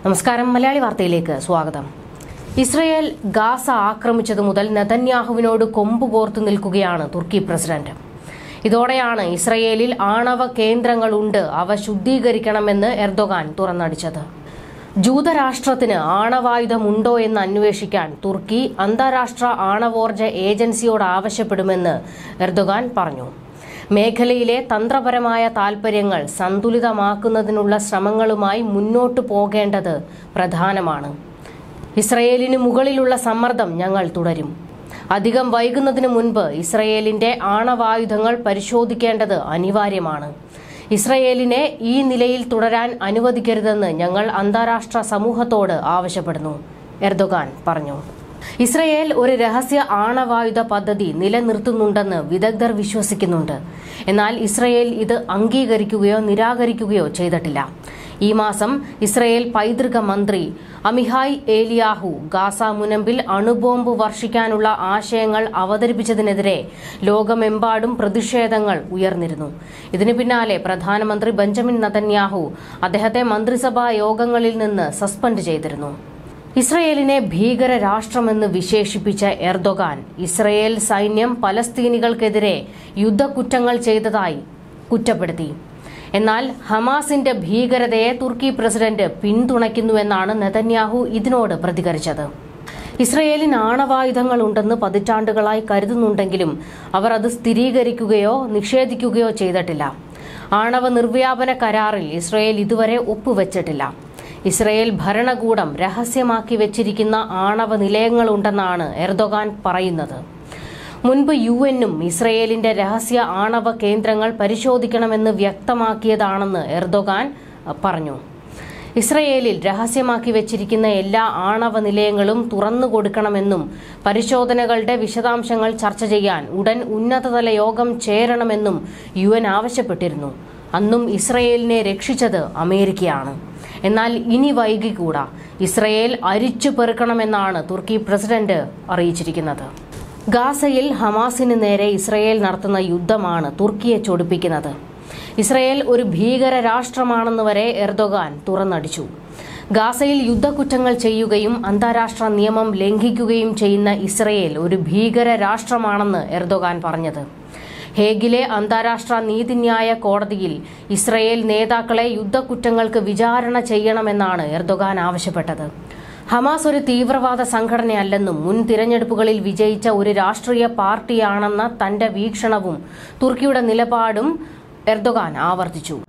നമസ്കാരം മലയാളി വാർത്തയിലേക്ക് സ്വാഗതം ഇസ്രയേൽ ഗാസ ആക്രമിച്ചതു മുതൽ നെതന്യാഹുവിനോട് കൊമ്പ് കോർത്തു നിൽക്കുകയാണ് തുർക്കി പ്രസിഡന്റ് ഇതോടെയാണ് ഇസ്രയേലിൽ ആണവ കേന്ദ്രങ്ങളുണ്ട് അവ ശുദ്ധീകരിക്കണമെന്ന് എർദോഗാൻ തുറന്നടിച്ചത് ജൂതരാഷ്ട്രത്തിന് ആണവായുധമുണ്ടോ എന്ന് അന്വേഷിക്കാൻ തുർക്കി അന്താരാഷ്ട്ര ആണവോർജ ഏജൻസിയോട് ആവശ്യപ്പെടുമെന്ന് എർദോഗാൻ പറഞ്ഞു മേഖലയിലെ തന്ത്രപരമായ താൽപര്യങ്ങൾ സന്തുലിതമാക്കുന്നതിനുള്ള ശ്രമങ്ങളുമായി മുന്നോട്ടു പോകേണ്ടത് പ്രധാനമാണ് ഇസ്രയേലിന് മുകളിലുള്ള സമ്മർദ്ദം ഞങ്ങൾ തുടരും അധികം വൈകുന്നതിന് മുൻപ് ഇസ്രയേലിന്റെ ആണവായുധങ്ങൾ പരിശോധിക്കേണ്ടത് അനിവാര്യമാണ് ഇസ്രയേലിനെ ഈ നിലയിൽ തുടരാൻ അനുവദിക്കരുതെന്ന് ഞങ്ങൾ അന്താരാഷ്ട്ര സമൂഹത്തോട് ആവശ്യപ്പെടുന്നു എർദോഗാൻ പറഞ്ഞു ഇസ്രയേൽ ഒരു രഹസ്യ ആണവായുധ പദ്ധതി നിലനിർത്തുന്നുണ്ടെന്ന് വിദഗ്ധർ വിശ്വസിക്കുന്നുണ്ട് എന്നാൽ ഇസ്രയേൽ ഇത് അംഗീകരിക്കുകയോ നിരാകരിക്കുകയോ ചെയ്തിട്ടില്ല ഈ മാസം ഇസ്രയേൽ പൈതൃക മന്ത്രി അമിഹായ് ഏലിയാഹു ഗാസ മുനമ്പിൽ അണുബോംബ് വർഷിക്കാനുള്ള ആശയങ്ങൾ അവതരിപ്പിച്ചതിനെതിരെ ലോകമെമ്പാടും പ്രതിഷേധങ്ങൾ ഉയർന്നിരുന്നു ഇതിനു പിന്നാലെ പ്രധാനമന്ത്രി ബെഞ്ചമിൻ നതന്യാഹു അദ്ദേഹത്തെ മന്ത്രിസഭാ യോഗങ്ങളിൽ നിന്ന് സസ്പെൻഡ് ചെയ്തിരുന്നു ഇസ്രയേലിനെ ഭീകര രാഷ്ട്രമെന്ന് വിശേഷിപ്പിച്ച എർദോഗാൻ ഇസ്രയേൽ സൈന്യം പലസ്തീനികൾക്കെതിരെ യുദ്ധക്കുറ്റങ്ങൾ ചെയ്തതായി കുറ്റപ്പെടുത്തി എന്നാൽ ഹമാസിന്റെ ഭീകരതയെ തുർക്കി പ്രസിഡന്റ് പിന്തുണയ്ക്കുന്നുവെന്നാണ് നെതന്യാഹു ഇതിനോട് പ്രതികരിച്ചത് ഇസ്രയേലിന് ആണവായുധങ്ങൾ ഉണ്ടെന്ന് പതിറ്റാണ്ടുകളായി കരുതുന്നുണ്ടെങ്കിലും അവർ അത് സ്ഥിരീകരിക്കുകയോ നിഷേധിക്കുകയോ ചെയ്തിട്ടില്ല ആണവ നിർവ്യാപന കരാറിൽ ഇസ്രയേൽ ഇതുവരെ ഒപ്പുവെച്ചിട്ടില്ല ഇസ്രയേൽ ഭരണകൂടം രഹസ്യമാക്കി വെച്ചിരിക്കുന്ന ആണവ നിലയങ്ങളുണ്ടെന്നാണ് എർദോഗാൻ പറയുന്നത് മുൻപ് യു എന്നും ഇസ്രയേലിന്റെ രഹസ്യ ആണവ കേന്ദ്രങ്ങൾ പരിശോധിക്കണമെന്ന് വ്യക്തമാക്കിയതാണെന്ന് എർദോഗാൻ പറഞ്ഞു ഇസ്രയേലിൽ രഹസ്യമാക്കി വെച്ചിരിക്കുന്ന എല്ലാ ആണവ നിലയങ്ങളും തുറന്നു കൊടുക്കണമെന്നും പരിശോധനകളുടെ വിശദാംശങ്ങൾ ചർച്ച ചെയ്യാൻ ഉടൻ ഉന്നതതല യോഗം ചേരണമെന്നും യു എൻ ആവശ്യപ്പെട്ടിരുന്നു അന്നും ഇസ്രയേലിനെ രക്ഷിച്ചത് അമേരിക്കയാണ് എന്നാൽ ഇനി വൈകിക്കൂടാ ഇസ്രയേൽ അരിച്ചു പെറുക്കണമെന്നാണ് തുർക്കി പ്രസിഡന്റ് അറിയിച്ചിരിക്കുന്നത് ഗാസയിൽ ഹമാസിന് നേരെ ഇസ്രയേൽ നടത്തുന്ന യുദ്ധമാണ് തുർക്കിയെ ചൊടിപ്പിക്കുന്നത് ഇസ്രയേൽ ഒരു ഭീകര രാഷ്ട്രമാണെന്ന് വരെ എർദോഗാൻ തുറന്നടിച്ചു ഗാസയിൽ യുദ്ധക്കുറ്റങ്ങൾ ചെയ്യുകയും അന്താരാഷ്ട്ര നിയമം ലംഘിക്കുകയും ചെയ്യുന്ന ഇസ്രയേൽ ഒരു ഭീകര രാഷ്ട്രമാണെന്ന് എർദോഗാൻ പറഞ്ഞത് ഹേഗിലെ അന്താരാഷ്ട്ര നീതിന്യായ കോടതിയിൽ ഇസ്രയേൽ നേതാക്കളെ യുദ്ധക്കുറ്റങ്ങൾക്ക് വിചാരണ ചെയ്യണമെന്നാണ് എർദോഗാൻ ആവശ്യപ്പെട്ടത് ഹമാസ് ഒരു തീവ്രവാദ സംഘടനയല്ലെന്നും മുൻ തിരഞ്ഞെടുപ്പുകളിൽ വിജയിച്ച ഒരു രാഷ്ട്രീയ പാർട്ടിയാണെന്ന തന്റെ വീക്ഷണവും തുർക്കിയുടെ നിലപാടും എർദോഗാൻ ആവർത്തിച്ചു